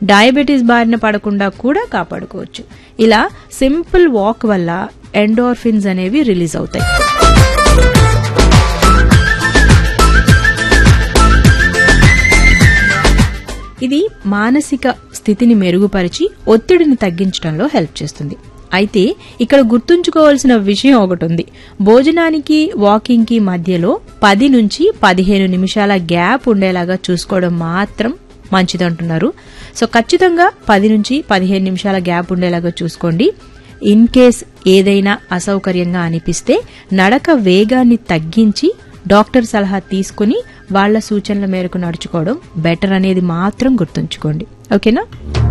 diabetes బారిన పడకుండా కూడా కాపాడుకోవచ్చు ఇలా సింపుల్ వాక్ వల్ల ఎండోర్ఫిన్స్ అనేవి రిలీజ్ అవుతాయి ఇది మానసిక స్థితిని మెరుగుపరిచి ఒత్తిడిని తగ్గించడంలో హెల్ప్ చేస్తుంది అయితే ఇక్కడ గుర్తుంచుకోవాల్సిన విషయం ఒకటి ఉంది భోజనానికి వాకింగ్ కి మధ్యలో పది నుంచి పదిహేను నిమిషాల గ్యాప్ ఉండేలాగా చూసుకోవడం మాత్రం మంచిదంటున్నారు సో ఖచ్చితంగా పది నుంచి పదిహేను నిమిషాల గ్యాప్ ఉండేలాగా చూసుకోండి ఇన్ కేస్ ఏదైనా అసౌకర్యంగా అనిపిస్తే నడక వేగాన్ని తగ్గించి డాక్టర్ సలహా తీసుకుని వాళ్ళ సూచనల మేరకు నడుచుకోవడం బెటర్ అనేది మాత్రం గుర్తుంచుకోండి ఓకేనా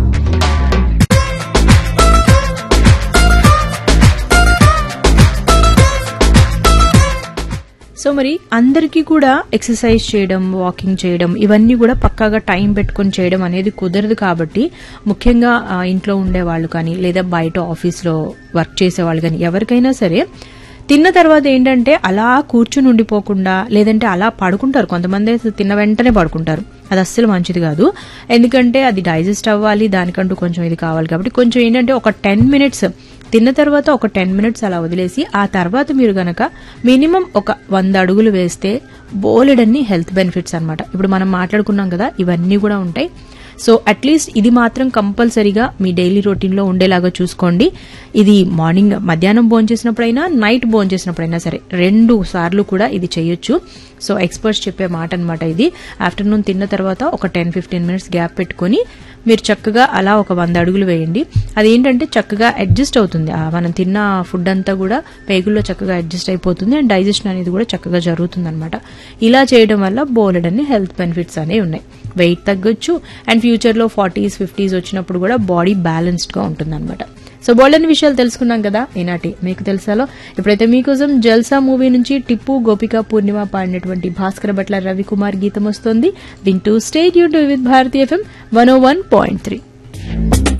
సో మరి అందరికీ కూడా ఎక్సర్సైజ్ చేయడం వాకింగ్ చేయడం ఇవన్నీ కూడా పక్కాగా టైం పెట్టుకొని చేయడం అనేది కుదరదు కాబట్టి ముఖ్యంగా ఆ, ఇంట్లో ఉండే వాళ్ళు కానీ లేదా బయట ఆఫీస్లో వర్క్ చేసే వాళ్ళు కానీ ఎవరికైనా సరే తిన్న తర్వాత ఏంటంటే అలా కూర్చుని ఉండిపోకుండా లేదంటే అలా పడుకుంటారు కొంతమంది అయితే తిన్న వెంటనే పడుకుంటారు అది అస్సలు మంచిది కాదు ఎందుకంటే అది డైజెస్ట్ అవ్వాలి దానికంటూ కొంచెం ఇది కావాలి కాబట్టి కొంచెం ఏంటంటే ఒక టెన్ మినిట్స్ తిన్న తర్వాత ఒక టెన్ మినిట్స్ అలా వదిలేసి ఆ తర్వాత మీరు గనక మినిమం ఒక వంద అడుగులు వేస్తే బోలెడన్ని హెల్త్ బెనిఫిట్స్ అన్నమాట ఇప్పుడు మనం మాట్లాడుకున్నాం కదా ఇవన్నీ కూడా ఉంటాయి సో అట్లీస్ట్ ఇది మాత్రం కంపల్సరీగా మీ డైలీ రొటీన్ లో ఉండేలాగా చూసుకోండి ఇది మార్నింగ్ మధ్యాహ్నం భోజనం చేసినప్పుడైనా నైట్ భోజనం చేసినప్పుడైనా సరే రెండు సార్లు కూడా ఇది చేయొచ్చు సో ఎక్స్పర్ట్స్ చెప్పే మాట అనమాట ఇది ఆఫ్టర్నూన్ తిన్న తర్వాత ఒక టెన్ ఫిఫ్టీన్ మినిట్స్ గ్యాప్ పెట్టుకొని మీరు చక్కగా అలా ఒక వంద అడుగులు వేయండి అదేంటంటే చక్కగా అడ్జస్ట్ అవుతుంది ఆ మనం తిన్న ఫుడ్ అంతా కూడా పేగుల్లో చక్కగా అడ్జస్ట్ అయిపోతుంది అండ్ డైజెషన్ అనేది కూడా చక్కగా జరుగుతుంది అనమాట ఇలా చేయడం వల్ల బోలెడన్ని హెల్త్ బెనిఫిట్స్ అనేవి ఉన్నాయి వెయిట్ తగ్గొచ్చు అండ్ ఫ్యూచర్లో ఫార్టీస్ ఫిఫ్టీస్ వచ్చినప్పుడు కూడా బాడీ బ్యాలెన్స్డ్గా ఉంటుంది అనమాట సో బోల్డని విషయాలు తెలుసుకున్నాం కదా ఈనాటి మీకు తెలుసాలో ఇప్పుడైతే మీకోసం జల్సా మూవీ నుంచి టిప్పు గోపిక పూర్ణిమ పాడినటువంటి భాస్కర భట్ల రవికుమార్ గీతం వస్తుంది వింటూ స్టేట్ యూన్ with Bharati FM one O one point three